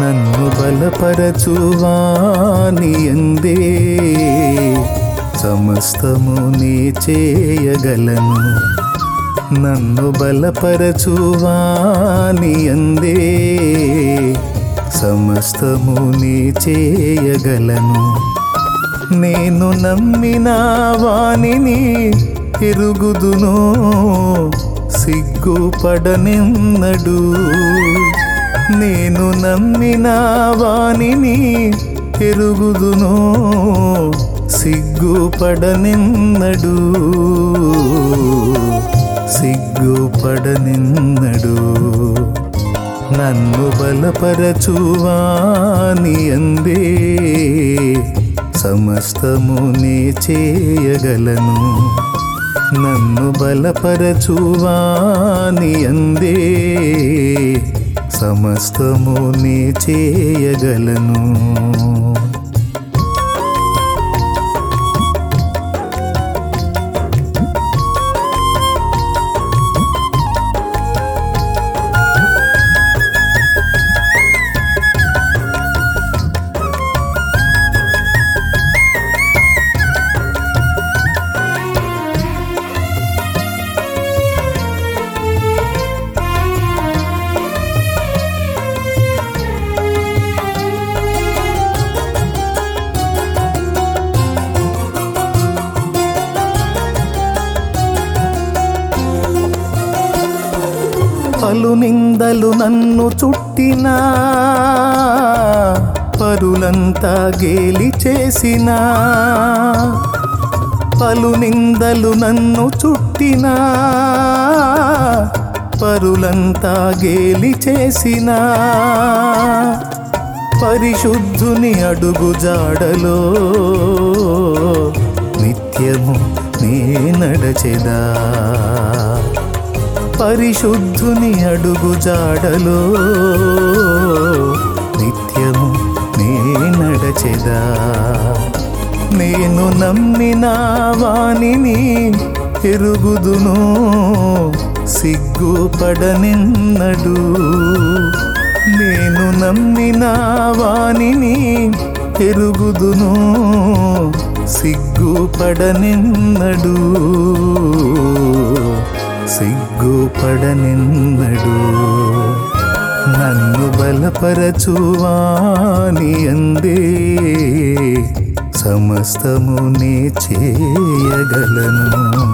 నన్ను బలపరచువాని అందే సమస్తము నీ చేయగలను నన్ను బలపరచువాని అందే సమస్తము నీ చేయగలను నేను నమ్మిన వాణిని ఎరుగుదును సిగ్గుపడనెన్నడు నేను నమ్మిన వాణిని ఎరుగుదును సిగ్గుపడనెన్నడు సిగ్గుపడనెన్నడు నన్ను బలపరచువాని అందే సమస్తము నే చేయగలను నన్ను బలపరచువాని అందే సమస్తము నే చేయగలను పలు నిందలు నన్ను చుట్టినా పరులంతా గేలి చేసినా పలు నిందలు నన్ను చుట్టినా పరులంతా గేలి చేసినా పరిశుద్ధుని అడుగు జాడలో నిత్యము నే నడచెదా పరిశుద్ధుని అడుగు జాడలో నిత్యము నే నడచెదా నేను నమ్మిన వాణిని ఎరుగుదును సిగ్గుపడనెన్నడు నేను నమ్మిన వాణిని ఎరుగుదును సిగ్గుపడనెన్నడు సిగ్గుపడనెన్నడు నన్ను బలపరచువాని అందే సమస్తము నే చేయగలను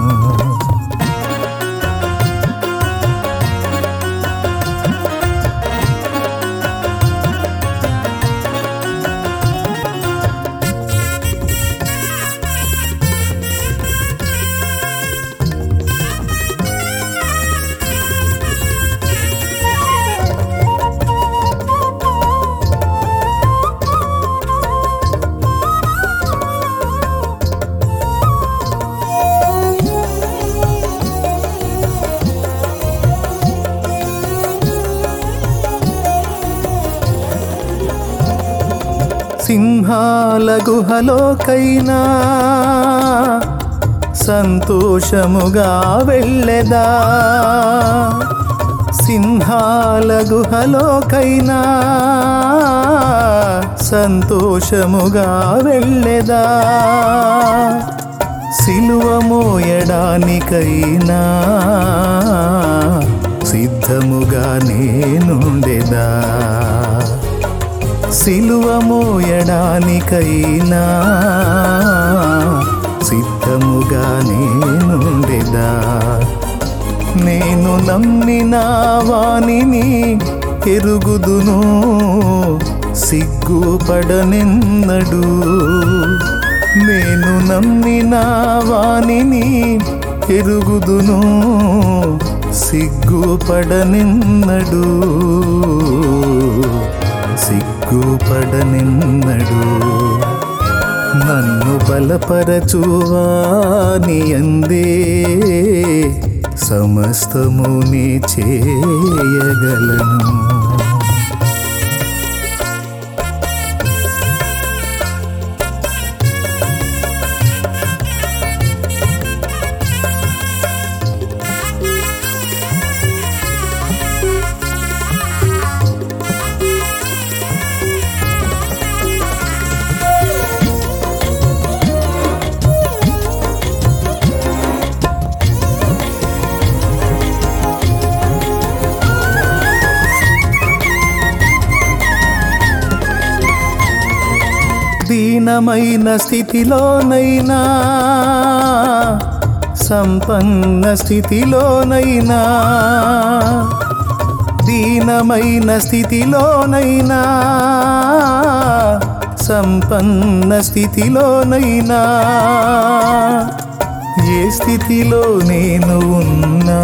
సింహాల గుహలోకైనా సంతోషముగా వెళ్ళెదా సింహాల గుహలోకైనా సంతోషముగా వెళ్ళెదా సిలువ మోయడానికైనా సిద్ధముగా నేనుండెదా సిలువ మోయడానికైనా సిద్ధముగా నేనుండెదా నేను నమ్మిన వాణిని ఎరుగుదును సిగ్గుపడనెన్నడు నేను నమ్మిన వాణిని ఎరుగుదును సిగ్గుపడనెన్నడు సిగ్గుపడనెన్నడు నన్ను బలపరచువాని అందే సమస్తము నీ చేయగలను దీనమైన స్థితిలోనైనా సంపన్న స్థితిలోనైనా దీనమైన స్థితిలోనైనా సంపన్న స్థితిలోనైనా ఏ స్థితిలో నేను ఉన్నా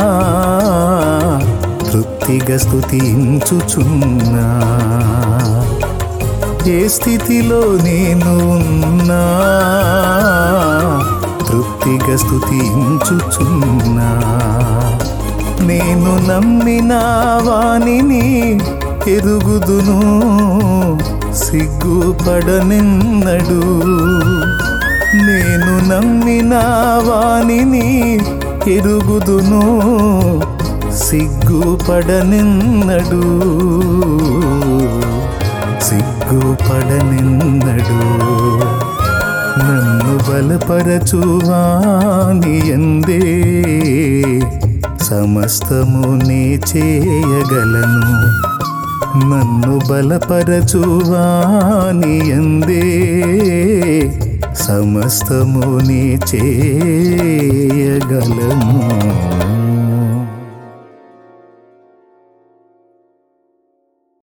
తృప్తిగా స్థుతించుచున్నా ఏ స్థితిలో నేను ఉన్నా తృప్తిగా స్థుతించుచున్నా నేను నమ్మిన వాణిని ఎరుగుదును సిగ్గుపడనిన్నడు నేను నమ్మిన వాణిని ఎరుగుదును సిగ్గుపడనిన్నడు సిగ్గుపడనిన్నడు నన్ను బలపరచువాని ఎందే సమస్తము నే చేయగలను నన్ను బలపరచువాని ఎందే సమస్తము నే చేయగలను